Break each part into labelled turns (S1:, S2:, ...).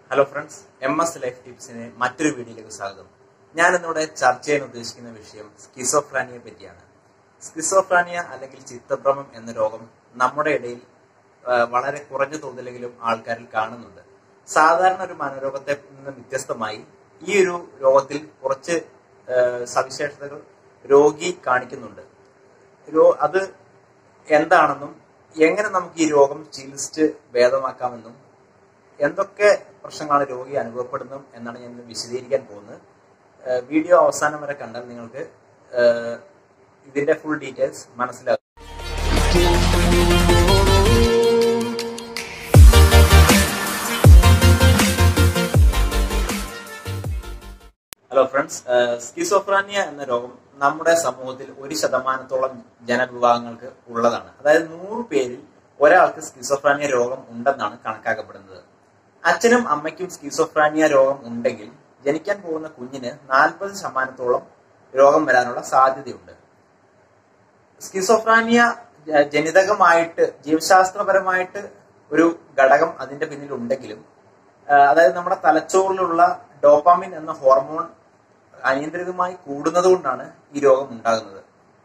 S1: hello friends M S life ടിപ്സിന് മറ്റൊരു വീഡിയോയിലേക്ക് സ്വാഗതം ഞാൻ ഇന്നിവിടെ ചർച്ച ചെയ്യാൻ ഉദ്ദേശിക്കുന്ന വിഷയം സ്കിസോഫ്രാനിയെ പറ്റിയാണ് സ്കിസോഫ്രാനിയ അല്ലെങ്കിൽ ചിത്തഭ്രമം എന്ന രോഗം നമ്മുടെ ഇടയിൽ ആ, വളരെ കുറഞ്ഞ തോതിലെങ്കിലും ആൾക്കാരിൽ കാണുന്നുണ്ട് സാധാരണ ഒരു മനോരോഗത്തെ നിന്ന് വ്യത്യസ്തമായി ഈ ഒരു രോഗത്തിൽ കുറച്ച് ആ, സവിശേഷതകൾ രോഗി കാണിക്കുന്നുണ്ട് രോ- അത് എന്താണെന്നും എങ്ങനെ നമുക്ക് ഈ രോഗം ചികിത്സിച്ച് ഭേദമാക്കാമെന്നും എന്തൊക്കെ പ്രശ്നങ്ങളാണ് രോഗി അനുഭവപ്പെടുന്നത് എന്നാണ് ഞാൻ ഇന്ന് വിശദീകരിക്കാൻ പോകുന്നത് ഏഹ് വീഡിയോ അവസാനം വരെ കണ്ടാൽ നിങ്ങൾക്ക് ഏഹ് ഇതിന്റെ ഫുൾ ഡീറ്റെയിൽസ് മനസ്സിലാകും ഹലോ ഫ്രണ്ട്സ് സ്കിസോഫ്രാനിയ എന്ന രോഗം നമ്മുടെ സമൂഹത്തിൽ ഒരു ശതമാനത്തോളം ജനവിഭാഗങ്ങൾക്ക് ഉള്ളതാണ് അതായത് നൂറ് പേരിൽ ഒരാൾക്ക് സ്കിസോഫ്രാനിയ രോഗം ഉണ്ടെന്നാണ് കണക്കാക്കപ്പെടുന്നത് അച്ഛനും അമ്മയ്ക്കും സ്കിസോഫ്രാനിയ രോഗം ഉണ്ടെങ്കിൽ ജനിക്കാൻ പോകുന്ന കുഞ്ഞിന് നാൽപ്പത് ശതമാനത്തോളം രോഗം വരാനുള്ള സാധ്യതയുണ്ട് സ്കിസോഫ്രാനിയ ജ- ജനിതകമായിട്ട് ജീവശാസ്ത്രപരമായിട്ട് ഒരു ഘടകം അതിന്റെ പിന്നിൽ ഉണ്ടെങ്കിലും ആ, അതായത് നമ്മുടെ തലച്ചോറിലുള്ള ഡോപ്പാമിൻ എന്ന ഹോർമോൺ അനിയന്ത്രിതമായി കൂടുന്നത് കൊണ്ടാണ് ഈ രോഗം ഉണ്ടാകുന്നത്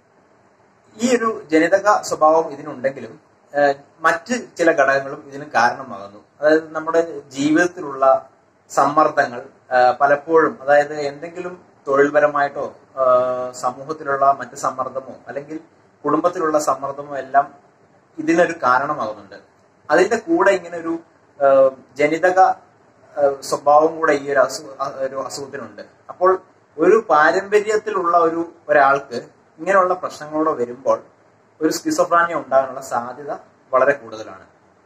S1: ഈ ഒരു ജനിതക സ്വഭാവം ഇതിനുണ്ടെങ്കിലും ആ, മറ്റ് ചില ഘടകങ്ങളും ഇതിന് കാരണമാകുന്നു അതായത് നമ്മുടെ ജീവിതത്തിലുള്ള സമ്മർദ്ദങ്ങൾ ആ, പലപ്പോഴും അതായത് എന്തെങ്കിലും തൊഴിൽപരമായിട്ടോ ആ, സമൂഹത്തിലുള്ള മറ്റ് സമ്മർദ്ദമോ അല്ലെങ്കിൽ കുടുംബത്തിലുള്ള സമ്മർദ്ദമോ എല്ലാം ഇതിനൊരു കാരണമാകുന്നുണ്ട് അതിന്റെ കൂടെ ഇങ്ങനെ ഒരു ആ, ജനിതക ആ, സ്വഭാവം കൂടെ ഈ ഒരു അസു അ- ഒരു അസുഖത്തിനുണ്ട് അപ്പോൾ ഒരു പാരമ്പര്യത്തിലുള്ള ഒരു ഒരാൾക്ക് ഇങ്ങനെയുള്ള പ്രശ്നങ്ങളോടെ വരുമ്പോൾ ഒരു സ്കിസോഫ്രാനിയ ഉണ്ടാകാനുള്ള സാധ്യത വളരെ കൂടുതലാണ്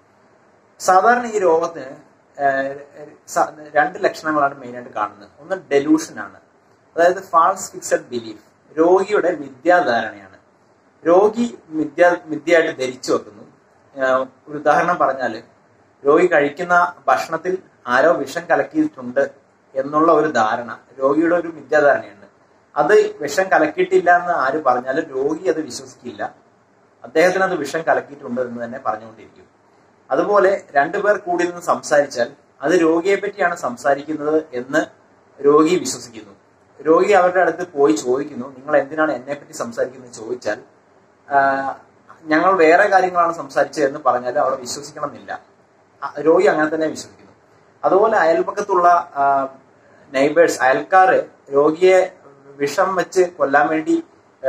S1: സാധാരണ ഈ രോഗത്തിന് ഏഹ്, സ- രണ്ട് ലക്ഷണങ്ങളാണ് മെയിനായിട്ട് കാണുന്നത് ഒന്ന് ഡെലൂഷൻ ആണ് അതായത് ഫാൾസ് ഫിക്സഡ് ബിലീഫ് രോഗിയുടെ മിഥ്യാധാരണയാണ് രോഗി മിഥ്യ മിഥ്യയായിട്ട് ധരിച്ചു വെക്കുന്നു ഏഹ്, ഒരു ഉദാഹരണം പറഞ്ഞാൽ രോഗി കഴിക്കുന്ന ഭക്ഷണത്തിൽ ആരോ വിഷം കലക്കിയിട്ടുണ്ട് എന്നുള്ള ഒരു ധാരണ രോഗിയുടെ ഒരു മിഥ്യാധാരണയുണ്ട് അത് വിഷം കലക്കിയിട്ടില്ല എന്ന് ആര് പറഞ്ഞാലും രോഗി അത് വിശ്വസിക്കില്ല അദ്ദേഹത്തിന് അത് വിഷം കലക്കിയിട്ടുണ്ട് എന്ന് തന്നെ പറഞ്ഞുകൊണ്ടിരിക്കും അതുപോലെ രണ്ടുപേർ കൂടി നിന്ന് സംസാരിച്ചാൽ അത് രോഗിയെ പറ്റിയാണ് സംസാരിക്കുന്നത് എന്ന് രോഗി വിശ്വസിക്കുന്നു രോഗി അവരുടെ അടുത്ത് പോയി ചോദിക്കുന്നു നിങ്ങൾ എന്തിനാണ് എന്നെ പറ്റി സംസാരിക്കുന്നത് ചോദിച്ചാൽ ആ, ഞങ്ങൾ വേറെ കാര്യങ്ങളാണ് സംസാരിച്ചത് എന്ന് പറഞ്ഞാൽ അവിടെ വിശ്വസിക്കണം എന്നില്ല ആ, രോഗി അങ്ങനെ തന്നെ വിശ്വസിക്കുന്നു അതുപോലെ അയൽപക്കത്തുള്ള നൈബേഴ്സ് അയൽക്കാര് രോഗിയെ വിഷം വെച്ച് കൊല്ലാൻ വേണ്ടി ആ,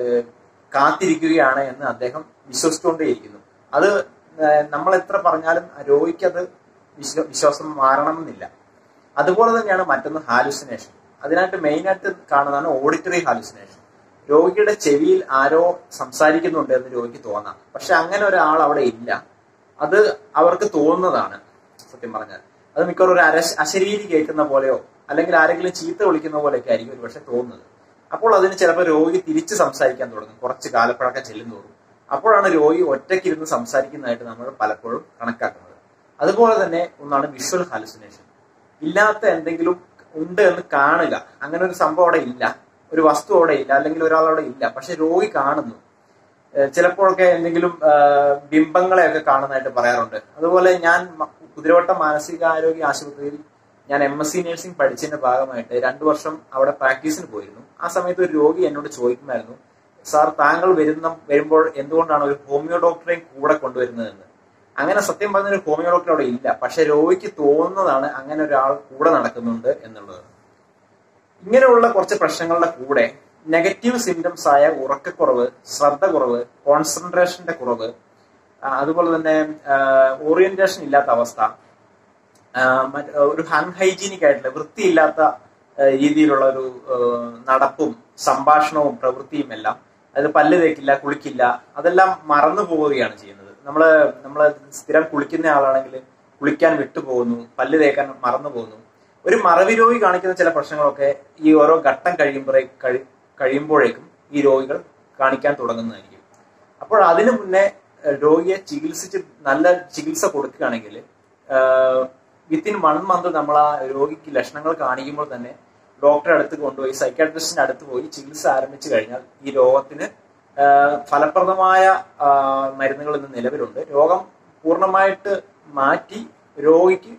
S1: കാത്തിരിക്കുകയാണ് എന്ന് അദ്ദേഹം വിശ്വസിച്ചുകൊണ്ടേയിരിക്കുന്നു അത് ഏഹ്, നമ്മൾ എത്ര പറഞ്ഞാലും ആ രോഗിക്ക് അത് വിശ്വ വിശ്വാസം മാറണമെന്നില്ല അതുപോലെ തന്നെയാണ് മറ്റൊന്ന് ഹാലുസിനേഷൻ അതിനായിട്ട് മെയിനായിട്ട് കാണുന്നതാണ് ഓഡിറ്ററി ഹാലുസിനേഷൻ രോഗിയുടെ ചെവിയിൽ ആരോ സംസാരിക്കുന്നുണ്ട് എന്ന് രോഗിക്ക് തോന്നാം പക്ഷെ അങ്ങനെ ഒരാൾ അവിടെ ഇല്ല അത് അവർക്ക് തോന്നുന്നതാണ് സത്യം പറഞ്ഞാൽ അത് മിക്കവാറും ഒരു അര അശരീരി കേൾക്കുന്ന പോലെയോ അല്ലെങ്കിൽ ആരെങ്കിലും ചീത്ത വിളിക്കുന്ന പോലെയൊക്കെ ആയിരിക്കും ഒരു പക്ഷെ തോന്നുന്നത് അപ്പോൾ അതിന് ചിലപ്പോൾ രോഗി തിരിച്ച് സംസാരിക്കാൻ തുടങ്ങും കുറച്ച് കാലപ്പഴക്കം ചെല്ലുന്നതോറും അപ്പോഴാണ് രോഗി ഒറ്റയ്ക്കിരുന്ന് സംസാരിക്കുന്നതായിട്ട് നമ്മൾ പലപ്പോഴും കണക്കാക്കുന്നത് അതുപോലെ തന്നെ ഒന്നാണ് വിഷ്വൽ ഹാലുസിനേഷൻ ഇല്ലാത്ത എന്തെങ്കിലും ഉണ്ട് എന്ന് കാണുക അങ്ങനെ ഒരു സംഭവം അവിടെ ഇല്ല ഒരു വസ്തു അവിടെ ഇല്ല അല്ലെങ്കിൽ ഒരാൾ അവിടെ ഇല്ല പക്ഷെ രോഗി കാണുന്നു ഏഹ് ചിലപ്പോഴൊക്കെ എന്തെങ്കിലും ആഹ് ബിംബങ്ങളെയൊക്കെ കാണുന്നതായിട്ട് പറയാറുണ്ട് അതുപോലെ ഞാൻ മ- കുതിരവട്ടം മാനസികാരോഗ്യ ആശുപത്രിയിൽ ഞാൻ എം എസ് സി നഴ്സിംഗ് പഠിച്ചതിന്റെ ഭാഗമായിട്ട് രണ്ടു വർഷം അവിടെ പ്രാക്ടീസിന് പോയിരുന്നു ആ സമയത്ത് ഒരു രോഗി എന്നോട് ചോദിക്കുമായിരുന്നു സാർ താങ്കൾ വരുന്ന വരുമ്പോൾ എന്തുകൊണ്ടാണ് ഒരു ഹോമിയോ ഡോക്ടറെയും കൂടെ കൊണ്ടുവരുന്നതെന്ന് അങ്ങനെ സത്യം പറഞ്ഞ ഒരു ഹോമിയോ ഡോക്ടർ അവിടെ ഇല്ല പക്ഷെ രോഗിക്ക് തോന്നുന്നതാണ് അങ്ങനെ ഒരാൾ കൂടെ നടക്കുന്നുണ്ട് എന്നുള്ളത് ഇങ്ങനെയുള്ള കുറച്ച് പ്രശ്നങ്ങളുടെ കൂടെ നെഗറ്റീവ് സിംറ്റംസ് ആയ ഉറക്കക്കുറവ് ശ്രദ്ധ കുറവ് കോൺസെൻട്രേഷന്റെ കുറവ് ആ, അതുപോലെ തന്നെ ഓറിയന്റേഷൻ ഇല്ലാത്ത അവസ്ഥ ആ, മറ്റ് ഒരു അൺഹൈജീനിക് ആയിട്ടുള്ള വൃത്തിയില്ലാത്ത ആ, രീതിയിലുള്ള ഒരു ആ, നടപ്പും സംഭാഷണവും പ്രവൃത്തിയും എല്ലാം അതായത് പല്ല് തേക്കില്ല കുളിക്കില്ല അതെല്ലാം മറന്നു പോവുകയാണ് ചെയ്യുന്നത് നമ്മള് നമ്മള് സ്ഥിരം കുളിക്കുന്ന ആളാണെങ്കിൽ കുളിക്കാൻ വിട്ടുപോകുന്നു പല്ല് തേക്കാൻ മറന്നു പോകുന്നു ഒരു മറവി രോഗി കാണിക്കുന്ന ചില പ്രശ്നങ്ങളൊക്കെ ഈ ഓരോ ഘട്ടം കഴിയുമ്പോഴേ കഴി കഴിയുമ്പോഴേക്കും ഈ രോഗികൾ കാണിക്കാൻ തുടങ്ങുന്നതായിരിക്കും അപ്പോൾ അതിനു മുന്നേ ഏഹ്, രോഗിയെ ചികിത്സിച്ച് നല്ല ചികിത്സ കൊടുക്കുകയാണെങ്കിൽ വിത്തിൻ വൺ മന്ത് നമ്മൾ ആ രോഗിക്ക് ലക്ഷണങ്ങൾ കാണിക്കുമ്പോൾ തന്നെ ഡോക്ടറെ അടുത്ത് കൊണ്ടുപോയി സൈക്കാട്രിസ്റ്റിന്റെ അടുത്ത് പോയി ചികിത്സ ആരംഭിച്ചു കഴിഞ്ഞാൽ ഈ രോഗത്തിന് ആഹ്, ഫലപ്രദമായ ആഹ്, മരുന്നുകൾ ഇന്ന് നിലവിലുണ്ട് രോഗം പൂർണ്ണമായിട്ട് മാറ്റി രോഗിക്ക്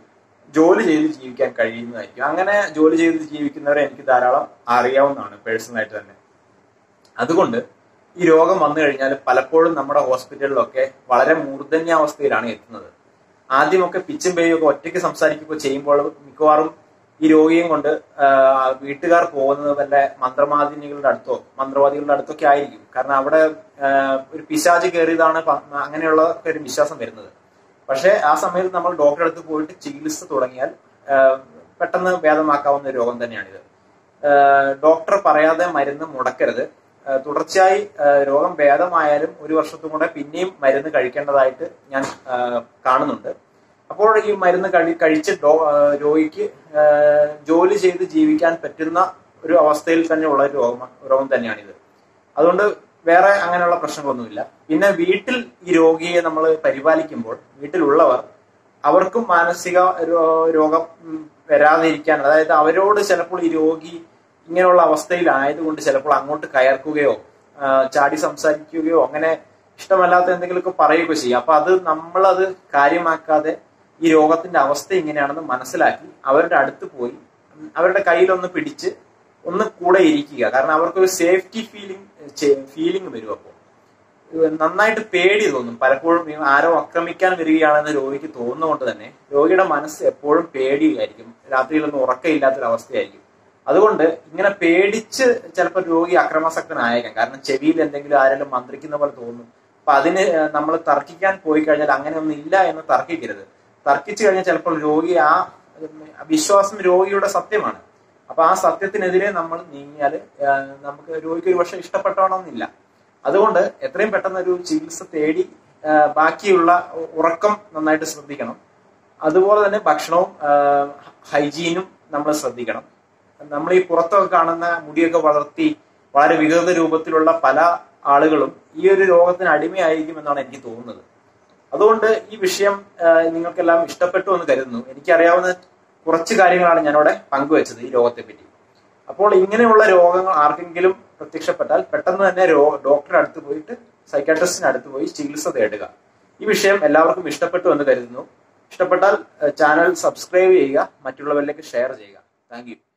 S1: ജോലി ചെയ്ത് ജീവിക്കാൻ കഴിയുന്നതായിരിക്കും അങ്ങനെ ജോലി ചെയ്ത് ജീവിക്കുന്നവരെ എനിക്ക് ധാരാളം അറിയാവുന്നതാണ് പേഴ്സണലായിട്ട് തന്നെ അതുകൊണ്ട് ഈ രോഗം വന്നു കഴിഞ്ഞാൽ പലപ്പോഴും നമ്മുടെ ഹോസ്പിറ്റലിലൊക്കെ വളരെ മൂർധന്യാവസ്ഥയിലാണ് എത്തുന്നത് ആദ്യമൊക്കെ പിച്ചും പേയും ഒക്കെ ഒറ്റയ്ക്ക് സംസാരിക്കുകയൊക്കെ ചെയ്യുമ്പോൾ മിക്കവാറും ഈ രോഗിയും കൊണ്ട് ആ, വീട്ടുകാർ പോകുന്നത് വല്ല മന്ത്രവാദിനികളുടെ അടുത്തോ മന്ത്രവാദികളുടെ അടുത്തൊക്കെ ആയിരിക്കും കാരണം അവിടെ ആ, ഒരു പിശാച് കയറിയതാണ് പ- അങ്ങനെയുള്ള ഒക്കെ ഒരു വിശ്വാസം വരുന്നത് പക്ഷേ ആ സമയത്ത് നമ്മൾ ഡോക്ടറെ അടുത്ത് പോയിട്ട് ചികിത്സ തുടങ്ങിയാൽ ആ, പെട്ടെന്ന് ഭേദമാക്കാവുന്ന ഒരു രോഗം തന്നെയാണിത് ആ, ഡോക്ടർ പറയാതെ മരുന്ന് മുടക്കരുത് ആ, തുടർച്ചയായി ആ, രോഗം ഭേദമായാലും ഒരു വർഷത്തും കൂടെ പിന്നെയും മരുന്ന് കഴിക്കേണ്ടതായിട്ട് ഞാൻ ആ, കാണുന്നുണ്ട് അപ്പോൾ ഈ മരുന്ന് കഴി കഴിച്ച് ഡോ- ആ, രോഗിക്ക് ആ, ജോലി ചെയ്ത് ജീവിക്കാൻ പറ്റുന്ന ഒരു അവസ്ഥയിൽ തന്നെയുള്ള ഒരു രോഗം രോഗം തന്നെയാണിത് അതുകൊണ്ട് വേറെ അങ്ങനെയുള്ള പ്രശ്നങ്ങളൊന്നുമില്ല പിന്നെ വീട്ടിൽ ഈ രോഗിയെ നമ്മൾ പരിപാലിക്കുമ്പോൾ വീട്ടിലുള്ളവർ അവർക്കും മാനസിക രോ- രോഗം ഉം, വരാതിരിക്കാൻ അതായത് അവരോട് ചിലപ്പോൾ ഈ രോഗി ഇങ്ങനെയുള്ള അവസ്ഥയിലായതുകൊണ്ട് ചിലപ്പോൾ അങ്ങോട്ട് കയർക്കുകയോ ആ, ചാടി സംസാരിക്കുകയോ അങ്ങനെ ഇഷ്ടമല്ലാത്ത എന്തെങ്കിലുമൊക്കെ പറയുകയോ ചെയ്യും അപ്പൊ അത് നമ്മളത് കാര്യമാക്കാതെ ഈ രോഗത്തിന്റെ അവസ്ഥ ഇങ്ങനെയാണെന്ന് മനസ്സിലാക്കി അവരുടെ അടുത്ത് പോയി ഉം, അവരുടെ കയ്യിലൊന്ന് പിടിച്ച് ഒന്ന് കൂടെ ഇരിക്കുക കാരണം അവർക്കൊരു സേഫ്റ്റി ഫീലിംഗ് ഫീലിംഗ് വരും അപ്പോൾ നന്നായിട്ട് പേടി തോന്നും പലപ്പോഴും ഈ ആരോ ആക്രമിക്കാൻ വരികയാണെന്ന് രോഗിക്ക് തോന്നുന്നതുകൊണ്ട് തന്നെ രോഗിയുടെ മനസ്സ് എപ്പോഴും പേടിയായിരിക്കും രാത്രിയിലൊന്നും ഉറക്കമില്ലാത്തൊരു അവസ്ഥയായിരിക്കും അതുകൊണ്ട് ഇങ്ങനെ പേടിച്ച് ചിലപ്പോൾ രോഗി അക്രമാസക്തനായേക്കാം കാരണം ചെവിയിൽ എന്തെങ്കിലും ആരെങ്കിലും മന്ത്രിക്കുന്ന പോലെ തോന്നും അപ്പൊ അതിന് നമ്മൾ തർക്കിക്കാൻ പോയി കഴിഞ്ഞാൽ അങ്ങനെയൊന്നും ഇല്ല എന്ന് തർക്കിക്കരുത് തർക്കിച്ചു കഴിഞ്ഞാൽ ചിലപ്പോൾ രോഗി ആ ഉം, വിശ്വാസം രോഗിയുടെ സത്യമാണ് അപ്പൊ ആ സത്യത്തിനെതിരെ നമ്മൾ നീങ്ങിയാൽ നമുക്ക് രോഗിക്ക് ഒരു പക്ഷെ ഇഷ്ടപ്പെട്ടോണമെന്നില്ല അതുകൊണ്ട് എത്രയും പെട്ടെന്ന് ഒരു ചികിത്സ തേടി ആ, ബാക്കിയുള്ള ഉ- ഉറക്കം നന്നായിട്ട് ശ്രദ്ധിക്കണം അതുപോലെ തന്നെ ഭക്ഷണവും ആ, ഹൈജീനും നമ്മൾ ശ്രദ്ധിക്കണം നമ്മൾ ഈ പുറത്തൊക്കെ കാണുന്ന മുടിയൊക്കെ വളർത്തി വളരെ വികൃത രൂപത്തിലുള്ള പല ആളുകളും ഈ ഒരു രോഗത്തിന് അടിമയായിരിക്കും എന്നാണ് എനിക്ക് തോന്നുന്നത് അതുകൊണ്ട് ഈ വിഷയം ആ, നിങ്ങൾക്കെല്ലാം ഇഷ്ടപ്പെട്ടു എന്ന് കരുതുന്നു എനിക്കറിയാവുന്ന കുറച്ച് കാര്യങ്ങളാണ് ഞാനിവിടെ പങ്കുവെച്ചത് ഈ രോഗത്തെ പറ്റി അപ്പോൾ ഇങ്ങനെയുള്ള രോഗങ്ങൾ ആർക്കെങ്കിലും പ്രത്യക്ഷപ്പെട്ടാൽ പെട്ടെന്ന് തന്നെ രോ ഡോക്ടറെ അടുത്ത് പോയിട്ട് സൈക്കാട്രിസ്റ്റിന് അടുത്ത് പോയി ചികിത്സ തേടുക ഈ വിഷയം എല്ലാവർക്കും ഇഷ്ടപ്പെട്ടു എന്ന് കരുതുന്നു ഇഷ്ടപ്പെട്ടാൽ ചാനൽ സബ്സ്ക്രൈബ് ചെയ്യുക മറ്റുള്ളവരിലേക്ക് ഷെയർ ചെയ്യുക താങ്ക് യു